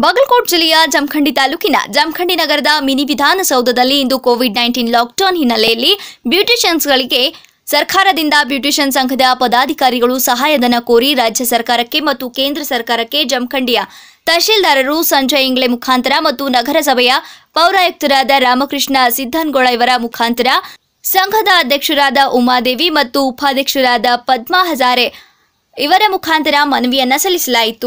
ಬಾಗಲಕೋಟ್ ಜಿಲ್ಲೆಯ ಜಮಖಂಡಿ ತಾಲೂಕಿನ ಜಮಖಂಡಿ ನಗರದ ಮಿನಿ ವಿಧಾನಸೌಧದಲ್ಲಿ ಇಂದು ಕೋವಿಡ್ ನೈನ್ಟೀನ್ ಲಾಕ್ಡೌನ್ ಹಿನ್ನೆಲೆಯಲ್ಲಿ ಬ್ಯೂಟಿಷಿಯನ್ಸ್ಗಳಿಗೆ ಸರ್ಕಾರದಿಂದ ಬ್ಯೂಟಿಷಿಯನ್ ಸಂಘದ ಪದಾಧಿಕಾರಿಗಳು ಸಹಾಯಧನ ಕೋರಿ ರಾಜ್ಯ ಸರ್ಕಾರಕ್ಕೆ ಮತ್ತು ಕೇಂದ್ರ ಸರ್ಕಾರಕ್ಕೆ ಜಮಖಂಡಿಯ ತಹಶೀಲ್ದಾರರು ಸಂಜಯ್ ಇಂಗ್ಲೆ ಮುಖಾಂತರ ಮತ್ತು ನಗರಸಭೆಯ ಪೌರಾಯುಕ್ತರಾದ ರಾಮಕೃಷ್ಣ ಸಿದ್ದನ್ಗೋಳ ಇವರ ಮುಖಾಂತರ ಸಂಘದ ಅಧ್ಯಕ್ಷರಾದ ಉಮಾದೇವಿ ಮತ್ತು ಉಪಾಧ್ಯಕ್ಷರಾದ ಪದ್ಮಾ ಹಜಾರೆ ಇವರ ಮುಖಾಂತರ ಮನವಿಯನ್ನ ಸಲ್ಲಿಸಲಾಯಿತು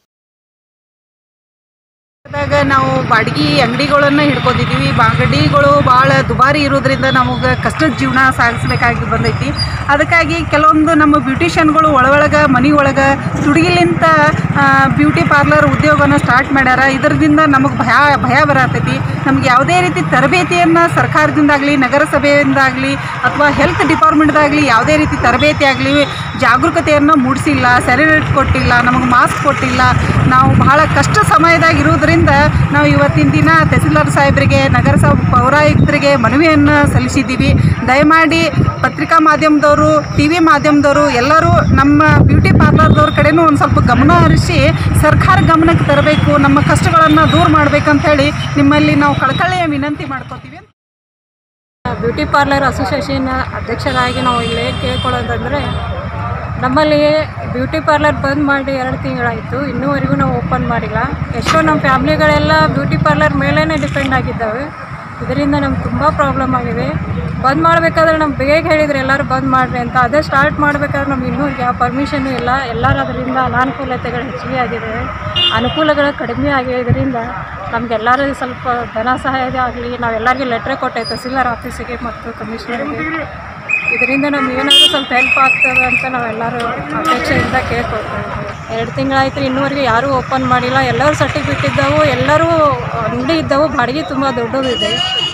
ದಾಗ ನಾವು ಬಾಡಿಗೆ ಅಂಗಡಿಗಳನ್ನ ಹಿಡ್ಕೊಂಡಿದ್ದೀವಿ ಬಾಡಿಗೆಗಳು ಭಾಳ ದುಬಾರಿ ಇರೋದ್ರಿಂದ ನಮಗೆ ಕಷ್ಟದ ಜೀವನ ಸಾಗಿಸ್ಬೇಕಾಗಿ ಬಂದೈತಿ ಅದಕ್ಕಾಗಿ ಕೆಲವೊಂದು ನಮ್ಮ ಬ್ಯೂಟಿಷಿಯನ್ಗಳು ಒಳಗೊಳಗೆ ಮನೆ ಒಳಗೆ ತುಡುಗಿಲಿಂತ ಬ್ಯೂಟಿ ಪಾರ್ಲರ್ ಉದ್ಯೋಗನ ಸ್ಟಾರ್ಟ್ ಮಾಡ್ಯಾರ ಇದರಿಂದ ನಮಗೆ ಭಯ ಭಯ ಬರತೈತಿ ನಮ್ಗೆ ಯಾವುದೇ ರೀತಿ ತರಬೇತಿಯನ್ನು ಸರ್ಕಾರದಿಂದಾಗಲಿ ನಗರಸಭೆಯಿಂದಾಗಲಿ ಅಥವಾ ಹೆಲ್ತ್ ಡಿಪಾರ್ಟ್ಮೆಂಟ್ದಾಗಲಿ ಯಾವುದೇ ರೀತಿ ತರಬೇತಿ ಆಗಲಿ ಜಾಗರೂಕತೆಯನ್ನು ಮೂಡಿಸಿಲ್ಲ ಸ್ಯಾನಿಟೈಟ್ ಕೊಟ್ಟಿಲ್ಲ ನಮಗೆ ಮಾಸ್ಕ್ ಕೊಟ್ಟಿಲ್ಲ ನಾವು ಬಹಳ ಕಷ್ಟ ಸಮಯದಾಗ ಇರೋದ್ರಿಂದ ನಾವು ಇವತ್ತಿನ ದಿನ ತಹಸೀಲ್ದಾರ್ ಸಾಹೇಬರಿಗೆ ನಗರಸಭಾ ಪೌರಾಯುಕ್ತರಿಗೆ ಮನವಿಯನ್ನು ಸಲ್ಲಿಸಿದ್ದೀವಿ ದಯಮಾಡಿ ಪತ್ರಿಕಾ ಮಾಧ್ಯಮದವರು ಟಿ ವಿ ಮಾಧ್ಯಮದವರು ಎಲ್ಲರೂ ನಮ್ಮ ಬ್ಯೂಟಿ ಪಾರ್ಲರ್ದವ್ರ ಕಡೆನೂ ಒಂದು ಸ್ವಲ್ಪ ಗಮನ ಹರಿಸಿ ಸರ್ಕಾರ ಗಮನಕ್ಕೆ ತರಬೇಕು ನಮ್ಮ ಕಷ್ಟಗಳನ್ನು ದೂರ ಮಾಡ್ಬೇಕಂತ ಹೇಳಿ ನಿಮ್ಮಲ್ಲಿ ನಾವು ಕಳಕಳಿಯ ವಿನಂತಿ ಮಾಡ್ಕೋತೀವಿ ಬ್ಯೂಟಿ ಪಾರ್ಲರ್ ಅಸೋಸಿಯೇಷನ್ ಅಧ್ಯಕ್ಷರಾಗಿ ನಾವು ಇಲ್ಲಿ ಕೇಳ್ಕೊಳ್ಳೋದಂದರೆ ನಮ್ಮಲ್ಲಿ ಬ್ಯೂಟಿ ಪಾರ್ಲರ್ ಬಂದ್ ಮಾಡಿ ಎರಡು ತಿಂಗಳಾಯಿತು ಇನ್ನೂವರೆಗೂ ನಾವು ಓಪನ್ ಮಾಡಿಲ್ಲ ಎಷ್ಟೋ ನಮ್ಮ ಫ್ಯಾಮ್ಲಿಗಳೆಲ್ಲ ಬ್ಯೂಟಿ ಪಾರ್ಲರ್ ಮೇಲೇ ಡಿಪೆಂಡ್ ಆಗಿದ್ದಾವೆ ಇದರಿಂದ ನಮ್ಗೆ ತುಂಬ ಪ್ರಾಬ್ಲಮ್ ಆಗಿದೆ ಬಂದ್ ಮಾಡಬೇಕಾದ್ರೆ ನಮ್ಗೆ ಬೇಗ ಹೇಳಿದ್ರು ಎಲ್ಲರೂ ಬಂದ್ ಮಾಡಿರಿ ಅಂತ ಅದೇ ಸ್ಟಾರ್ಟ್ ಮಾಡಬೇಕಾದ್ರೆ ನಮ್ಗೆ ಇನ್ನೂ ಯಾವ ಪರ್ಮಿಷನ್ನು ಇಲ್ಲ ಎಲ್ಲರೂ ಅದರಿಂದ ಅನಾನುಕೂಲತೆಗಳು ಹೆಚ್ಚಿಗೆ ಆಗಿದೆ ಅನುಕೂಲಗಳು ಕಡಿಮೆ ಆಗಿದ್ದರಿಂದ ನಮಗೆಲ್ಲರೂ ಸ್ವಲ್ಪ ಧನ ಸಹಾಯ ಆಗಲಿ ನಾವೆಲ್ಲರಿಗೂ ಲೆಟ್ರ್ ಕೊಟ್ಟೆ ತಹಸೀಲ್ದಾರ್ ಆಫೀಸಿಗೆ ಮತ್ತು ಕಮಿಷನರ್ಗೆ ಇದರಿಂದ ನಮ್ಗೆ ಏನಾದರೂ ಸ್ವಲ್ಪ ಹೆಲ್ಪ್ ಆಗ್ತದೆ ಅಂತ ನಾವೆಲ್ಲರೂ ಅಪೇಕ್ಷೆಯಿಂದ ಕೇಳ್ಕೊಳ್ತಾ ಇದ್ದೀವಿ ಎರಡು ತಿಂಗಳಾಯ್ತು ಇನ್ನೂವರೆಗೆ ಯಾರೂ ಓಪನ್ ಮಾಡಿಲ್ಲ ಎಲ್ಲರೂ ಸರ್ಟಿಫಿಕೇಟ್ ಇದ್ದವು ಎಲ್ಲರೂ ಅಂಗಡಿ ಇದ್ದವು ಬಾಡಿಗೆ ತುಂಬ ದೊಡ್ಡದಿದೆ